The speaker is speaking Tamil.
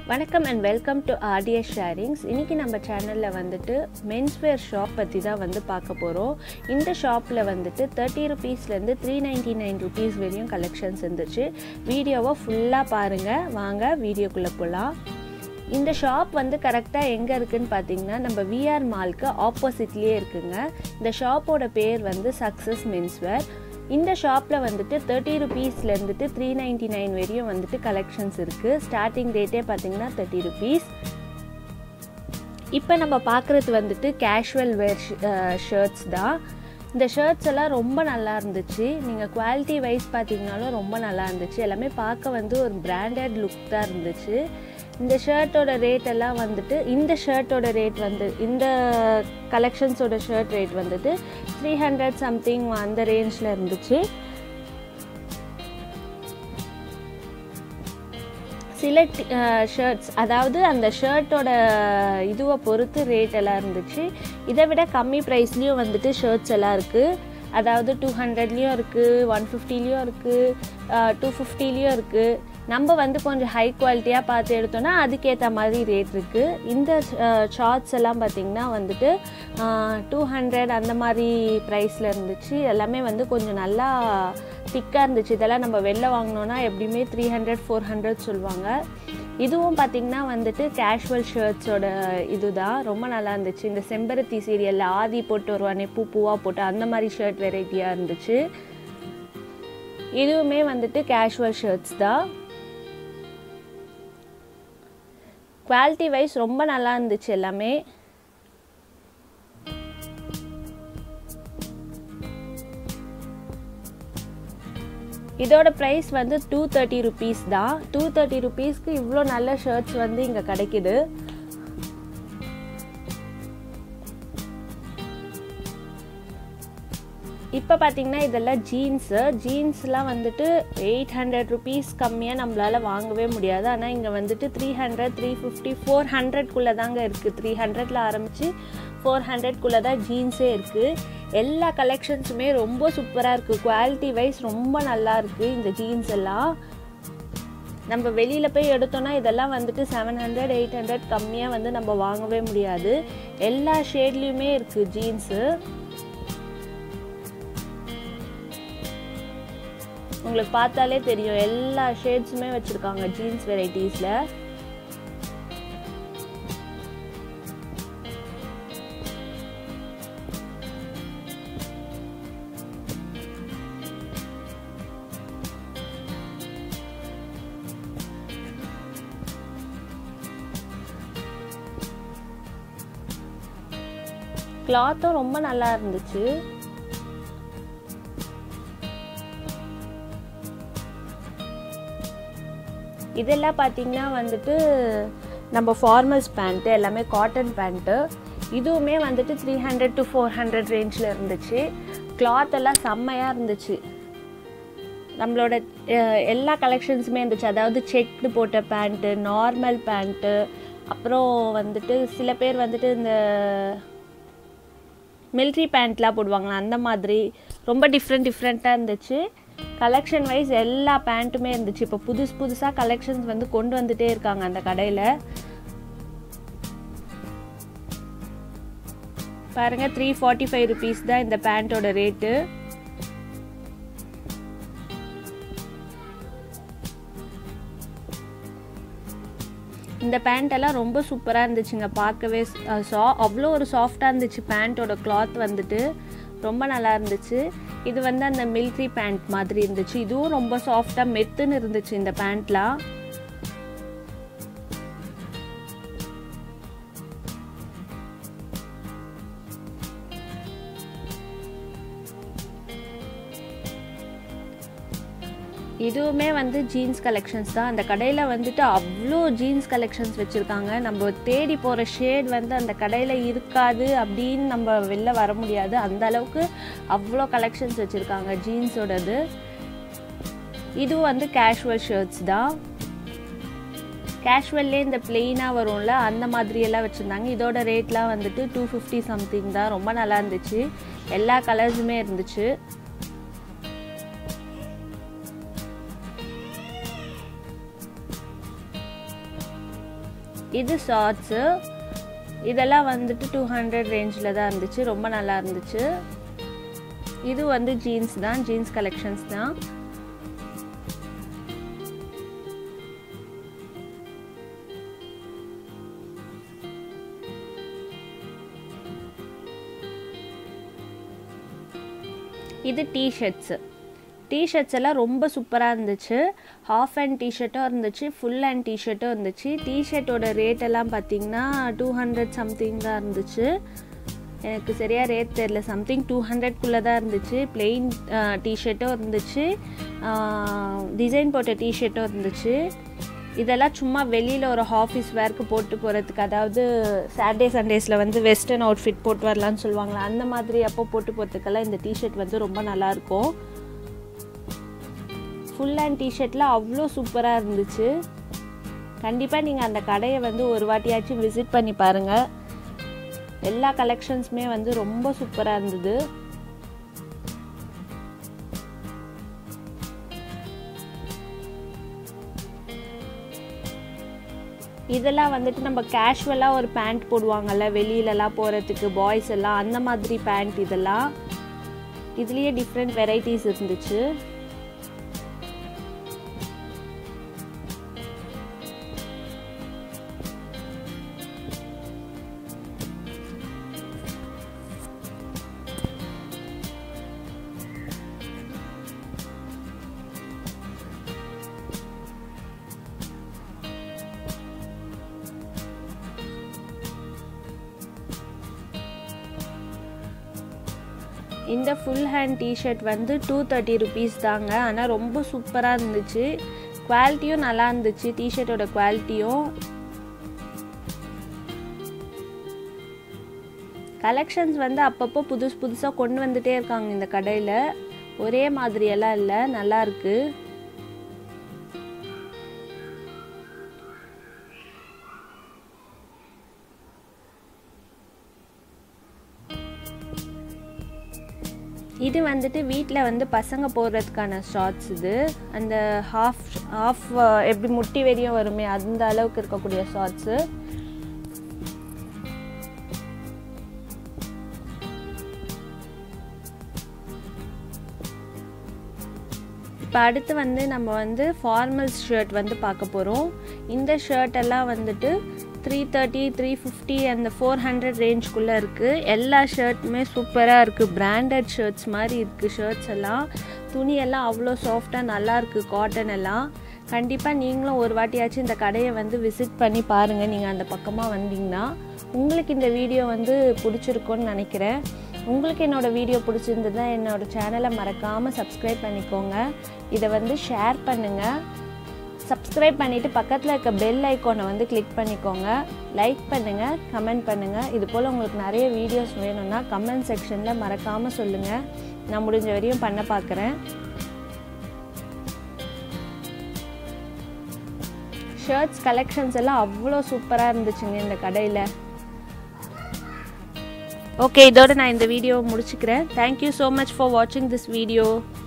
வணக்கம் and welcome to RTS sharings இன்றைக்கி நம்ம சேனலில் வந்துட்டு மென்ஸ்வேர் ஷாப் பற்றி தான் வந்து பார்க்க போகிறோம் இந்த ஷாப்பில் வந்துட்டு தேர்ட்டி ருபீஸ்லேருந்து த்ரீ நைன்ட்டி நைன் ருபீஸ் வரையும் கலெக்ஷன்ஸ் இருந்துச்சு வீடியோவை ஃபுல்லாக பாருங்கள் வாங்க வீடியோக்குள்ளே போகலாம் இந்த ஷாப் வந்து கரெக்டாக எங்கே இருக்குதுன்னு பார்த்தீங்கன்னா நம்ம விஆர் மால்க்கு ஆப்போசிட்லேயே இருக்குங்க இந்த ஷாப்போட பேர் வந்து சக்ஸஸ் மென்ஸ்வேர் இந்த ஷாப்பில் வந்துட்டு தேர்ட்டி ருபீஸ்லேருந்துட்டு த்ரீ நைன்ட்டி நைன் வரையும் வந்துட்டு கலெக்ஷன்ஸ் இருக்குது ஸ்டார்டிங் ரேட்டே பார்த்தீங்கன்னா தேர்ட்டி ருபீஸ் இப்போ நம்ம பார்க்குறது வந்துட்டு கேஷுவல் வேர் ஷர்ட்ஸ் தான் இந்த ஷர்ட்ஸ் எல்லாம் ரொம்ப நல்லா இருந்துச்சு நீங்கள் குவாலிட்டி வைஸ் பார்த்தீங்கனாலும் ரொம்ப நல்லா இருந்துச்சு எல்லாமே பார்க்க வந்து ஒரு பிராண்டட் லுக் தான் இருந்துச்சு இந்த ஷர்ட்டோட ரேட் எல்லாம் வந்துட்டு இந்த ஷர்ட்டோட ரேட் வந்து இந்த கலெக்ஷன்ஸோட ஷர்ட் ரேட் வந்துட்டு த்ரீ ஹண்ட்ரட் சம்திங் அந்த ரேஞ்சில் இருந்துச்சு சில ஷர்ட்ஸ் அதாவது அந்த ஷர்ட்டோட இதுவை பொறுத்து ரேட் எல்லாம் இருந்துச்சு இதை விட கம்மி ப்ரைஸ்லேயும் வந்துட்டு ஷர்ட்ஸ் எல்லாம் இருக்குது அதாவது டூ ஹண்ட்ரட்லேயும் இருக்குது ஒன் ஃபிஃப்டிலேயும் இருக்குது டூ ஃபிஃப்டிலேயும் இருக்குது நம்ம வந்து கொஞ்சம் ஹை குவாலிட்டியாக பார்த்து எடுத்தோன்னா அதுக்கேற்ற மாதிரி ரேட் இருக்குது இந்த ஷார்ட்ஸ் எல்லாம் பார்த்திங்கன்னா வந்துட்டு டூ ஹண்ட்ரட் அந்த மாதிரி ப்ரைஸில் இருந்துச்சு எல்லாமே வந்து கொஞ்சம் நல்லா திக்காக இருந்துச்சு இதெல்லாம் நம்ம வெளில வாங்கினோன்னா எப்படியுமே த்ரீ ஹண்ட்ரட் ஃபோர் ஹண்ட்ரட் சொல்லுவாங்க இதுவும் பார்த்திங்கன்னா வந்துட்டு கேஷுவல் ஷர்ட்ஸோட இது தான் ரொம்ப நல்லா இருந்துச்சு இந்த செம்பருத்தி சீரியலில் ஆதி போட்டு வருவானே பூ பூவாக போட்டு அந்த மாதிரி ஷர்ட் வெரைட்டியாக இருந்துச்சு இதுவுமே வந்துட்டு கேஷுவல் ஷர்ட்ஸ் தான் குவாலிட்டி வைஸ் ரொம்ப நல்லா இருந்துச்சு எல்லாமே இதோட ப்ரைஸ் வந்து டூ தேர்ட்டி ருபீஸ் தான் டூ தேர்ட்டி ருபீஸ்க்கு இவ்வளோ நல்ல ஷர்ட்ஸ் வந்து இங்கே கிடைக்குது இப்போ பார்த்தீங்கன்னா இதெல்லாம் ஜீன்ஸு ஜீன்ஸ்லாம் வந்துட்டு எயிட் ஹண்ட்ரட் ருபீஸ் கம்மியாக நம்மளால் வாங்கவே முடியாது ஆனால் இங்கே வந்துட்டு three hundred three fifty four ஹண்ட்ரட்குள்ளே தாங்க இருக்குது த்ரீ ஹண்ட்ரடில் ஆரம்பித்து ஃபோர் ஹண்ட்ரட்குள்ளே தான் ஜீன்ஸே இருக்குது எல்லா கலெக்ஷன்ஸுமே ரொம்ப சூப்பராக இருக்குது குவாலிட்டி வைஸ் ரொம்ப நல்லா இருக்குது இந்த ஜீன்ஸ் எல்லாம் நம்ம வெளியில் போய் எடுத்தோன்னா இதெல்லாம் வந்துட்டு செவன் ஹண்ட்ரட் எயிட் ஹண்ட்ரட் கம்மியாக வந்து நம்ம வாங்கவே முடியாது எல்லா ஷேட்லேயுமே இருக்குது ஜீன்ஸு உங்களுக்கு பார்த்தாலே தெரியும் எல்லா ஷேட்ஸுமே வச்சுருக்காங்க ஜீன்ஸ் வெரைட்டிஸில் கிளாத்தும் ரொம்ப நல்லா இருந்துச்சு இதெல்லாம் பார்த்திங்கன்னா வந்துட்டு நம்ம ஃபார்மல்ஸ் பேண்ட்டு எல்லாமே காட்டன் பேண்ட்டு இதுவுமே வந்துட்டு three hundred to four hundred ரேஞ்சில் இருந்துச்சு கிளாத் எல்லாம் செம்மையாக இருந்துச்சு நம்மளோட எல்லா கலெக்ஷன்ஸுமே இருந்துச்சு அதாவது செக்டு போட்ட பேண்ட்டு நார்மல் பேண்ட்டு அப்புறம் வந்துட்டு சில பேர் வந்துட்டு இந்த மில்ட்ரி பேண்ட்லாம் போடுவாங்களா அந்த மாதிரி ரொம்ப டிஃப்ரெண்ட் டிஃப்ரெண்ட்டாக இருந்துச்சு கலெக்ஷன் வைஸ் எல்லா பேண்ட்டுமே இருந்துச்சு இப்போ புதுசு புதுசாக கலெக்ஷன்ஸ் வந்து கொண்டு வந்துட்டே இருக்காங்க அந்த கடையில் பாருங்கள் த்ரீ ஃபார்ட்டி ஃபைவ் ருபீஸ் தான் இந்த பேண்ட்டோட ரேட்டு இந்த பேண்ட்டெல்லாம் ரொம்ப சூப்பராக இருந்துச்சுங்க பார்க்கவே சா அவ்வளோ ஒரு சாஃப்டாக இருந்துச்சு பேண்ட்டோட கிளாத் வந்துட்டு ரொம்ப நல்லா இருந்துச்சு இது வந்து அந்த மில்ட்ரி பேண்ட் மாதிரி இருந்துச்சு இதுவும் ரொம்ப சாஃப்டாக மெத்துன்னு இருந்துச்சு இந்த பேண்ட்லாம் இதுவுமே வந்து ஜீன்ஸ் கலெக்ஷன்ஸ் தான் அந்த கடையில் வந்துட்டு அவ்வளோ ஜீன்ஸ் கலெக்ஷன்ஸ் வச்சுருக்காங்க நம்ம தேடி போகிற ஷேட் வந்து அந்த கடையில் இருக்காது அப்படின்னு நம்ம வெளில வர முடியாது அந்த அளவுக்கு அவ்வளோ கலெக்ஷன்ஸ் வச்சுருக்காங்க ஜீன்ஸோடது இதுவும் வந்து கேஷுவல் ஷர்ட்ஸ் தான் கேஷுவல்லே இந்த பிளெயினாக வரும்ல அந்த மாதிரியெல்லாம் வச்சுருந்தாங்க இதோட ரேட்லாம் வந்துட்டு டூ ஃபிஃப்டி சம்திங் தான் ரொம்ப நல்லா இருந்துச்சு எல்லா கலர்ஸுமே இருந்துச்சு இது ஷார்ட்ஸு இதெல்லாம் வந்துட்டு டூ ஹண்ட்ரட் ரேஞ்சில் தான் இருந்துச்சு ரொம்ப நல்லா இருந்துச்சு இது வந்து ஜீன்ஸ் தான் ஜீன்ஸ் கலெக்ஷன்ஸ் தான் இது டிஷர்ட்ஸு டிஷர்ட்ஸ் எல்லாம் ரொம்ப சூப்பராக இருந்துச்சு ஹாஃப் ஹேண்ட் டிஷர்ட்டும் இருந்துச்சு ஃபுல் ஹேண்ட் டிஷர்ட்டும் இருந்துச்சு டிஷர்ட்டோட ரேட் எல்லாம் பார்த்தீங்கன்னா டூ ஹண்ட்ரட் சம்திங் தான் இருந்துச்சு எனக்கு சரியாக ரேட் தெரில சம்திங் டூ ஹண்ட்ரட்குள்ளே தான் இருந்துச்சு பிளெயின் டிஷர்ட்டும் இருந்துச்சு டிசைன் போட்ட டிஷர்ட்டும் இருந்துச்சு இதெல்லாம் சும்மா வெளியில் ஒரு ஆஃபீஸ் வேர்க்கு போட்டு போகிறதுக்கு அதாவது சாட்டர்டே சண்டேஸில் வந்து வெஸ்டர்ன் அவுட்ஃபிட் போட்டு வரலான்னு சொல்லுவாங்களா அந்த மாதிரி அப்போ போட்டு போகிறதுக்கெல்லாம் இந்த டிஷர்ட் வந்து ரொம்ப நல்லாயிருக்கும் ஃபுல் ஹேண்ட் டிஷர்ட்டில் அவ்வளோ சூப்பராக இருந்துச்சு கண்டிப்பாக நீங்கள் அந்த கடையை வந்து ஒரு வாட்டியாச்சும் விசிட் பண்ணி பாருங்கள் எல்லா கலெக்ஷன்ஸுமே வந்து ரொம்ப சூப்பராக இருந்தது இதெல்லாம் வந்துட்டு நம்ம கேஷுவலாக ஒரு பேண்ட் போடுவாங்கல்ல வெளியிலலாம் போகிறதுக்கு பாய்ஸ் எல்லாம் அந்த மாதிரி பேண்ட் இதெல்லாம் இதுலேயே டிஃப்ரெண்ட் வெரைட்டிஸ் இருந்துச்சு இந்த ஃபுல் ஹேண்ட் டிஷர்ட் வந்து டூ தேர்ட்டி ருபீஸ் தாங்க ஆனால் ரொம்ப சூப்பராக இருந்துச்சு குவாலிட்டியும் நல்லா இருந்துச்சு டிஷர்ட்டோட குவாலிட்டியும் கலெக்ஷன்ஸ் வந்து அப்பப்போ புதுசு புதுசாக கொண்டு வந்துட்டே இருக்காங்க இந்த கடையில் ஒரே மாதிரியெல்லாம் இல்லை நல்லா இருக்குது இது வந்துட்டு வீட்டில் வந்து பசங்க போடுறதுக்கான ஷார்ட்ஸ் இது அந்த ஹாஃப் ஹாஃப் எப்படி முட்டி வெறியும் வருமே அந்த அளவுக்கு இருக்கக்கூடிய ஷார்ட்ஸு இப்போ அடுத்து வந்து நம்ம வந்து ஃபார்மல்ஸ் ஷர்ட் வந்து பார்க்க போகிறோம் இந்த ஷர்ட் எல்லாம் வந்துட்டு த்ரீ தேர்ட்டி த்ரீ ஃபிஃப்டி அந்த ஃபோர் ஹண்ட்ரட் ரேஞ்ச்குள்ளே இருக்குது எல்லா ஷர்ட்டுமே சூப்பராக இருக்குது பிராண்டட் ஷர்ட்ஸ் மாதிரி இருக்குது ஷர்ட்ஸ் எல்லாம் துணியெல்லாம் அவ்வளோ சாஃப்டாக நல்லா இருக்குது காட்டன் எல்லாம் கண்டிப்பாக நீங்களும் ஒரு வாட்டியாச்சும் இந்த கடையை வந்து விசிட் பண்ணி பாருங்கள் நீங்கள் அந்த பக்கமாக வந்தீங்கன்னா உங்களுக்கு இந்த வீடியோ வந்து பிடிச்சிருக்கும்னு நினைக்கிறேன் உங்களுக்கு என்னோடய வீடியோ பிடிச்சிருந்ததுன்னா என்னோடய சேனலை மறக்காமல் சப்ஸ்கிரைப் பண்ணிக்கோங்க இதை வந்து ஷேர் பண்ணுங்கள் சப்ஸ்கிரைப் பண்ணிவிட்டு பக்கத்தில் இருக்க பெல் ஐக்கானை வந்து கிளிக் பண்ணிக்கோங்க லைக் பண்ணுங்கள் கமெண்ட் பண்ணுங்கள் இது போல் உங்களுக்கு நிறைய வீடியோஸ் வேணும்னா கமெண்ட் செக்ஷனில் மறக்காமல் சொல்லுங்கள் நான் முடிஞ்ச வரையும் பண்ண பார்க்குறேன் ஷர்ட்ஸ் கலெக்ஷன்ஸ் எல்லாம் அவ்வளோ சூப்பராக இருந்துச்சுங்க இந்த கடையில் ஓகே இதோட நான் இந்த வீடியோவை முடிச்சுக்கிறேன் தேங்க்யூ ஸோ மச் ஃபார் வாட்சிங் திஸ் வீடியோ